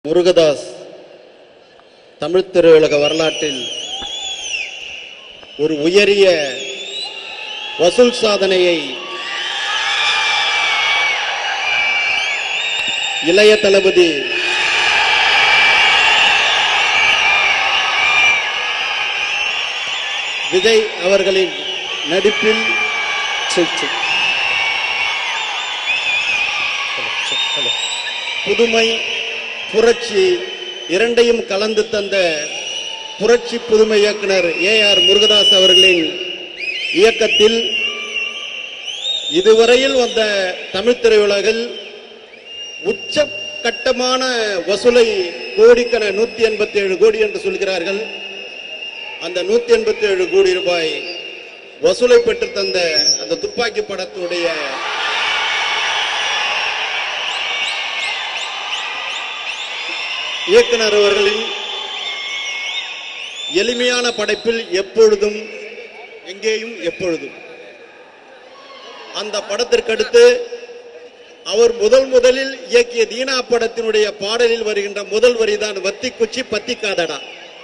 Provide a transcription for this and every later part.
முருகதாஸ் தமிழ் திரையுலக வரலாற்றில் ஒரு உயரிய வசூல் சாதனையை இளைய தளபதி விஜய் அவர்களின் நடிப்பில் சரி சரி புதுமை புரட்சி இரண்டையும் கலந்து தந்த புரட்சி புதுமை இயக்குனர் ஏ ஆர் முருகதாஸ் அவர்களின் இயக்கத்தில் இதுவரையில் வந்த தமிழ் திரையுலகில் உச்சகட்டமான வசூலை கோடிக்கண நூத்தி எண்பத்தி ஏழு கோடி என்று சொல்கிறார்கள் அந்த நூத்தி எண்பத்தி ஏழு கோடி ரூபாய் வசூலை பெற்று தந்த அந்த துப்பாக்கி படத்துடைய இயக்குனர் அவர்களின் எளிமையான படைப்பில் எப்பொழுதும் எங்கேயும் எப்பொழுதும் அந்த படத்திற்கடுத்து அவர் முதல் முதலில் இயக்கிய தீனா படத்தினுடைய பாடலில் வருகின்ற முதல் வரிதான் வத்தி குச்சி பத்திக்காதடா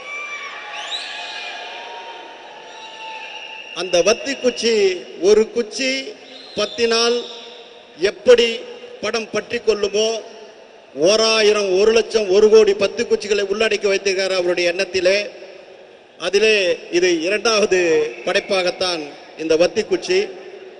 அந்த வத்தி குச்சி ஒரு குச்சி பத்தினால் எப்படி படம் பற்றி கொள்ளுமோ ஓராயிரம் ஒரு லட்சம் ஒரு கோடி பத்து குச்சிகளை உள்ளடக்கி வைத்திருக்கிறார் அவருடைய எண்ணத்திலே அதிலே இது இரண்டாவது படைப்பாகத்தான் இந்த வத்தி குச்சி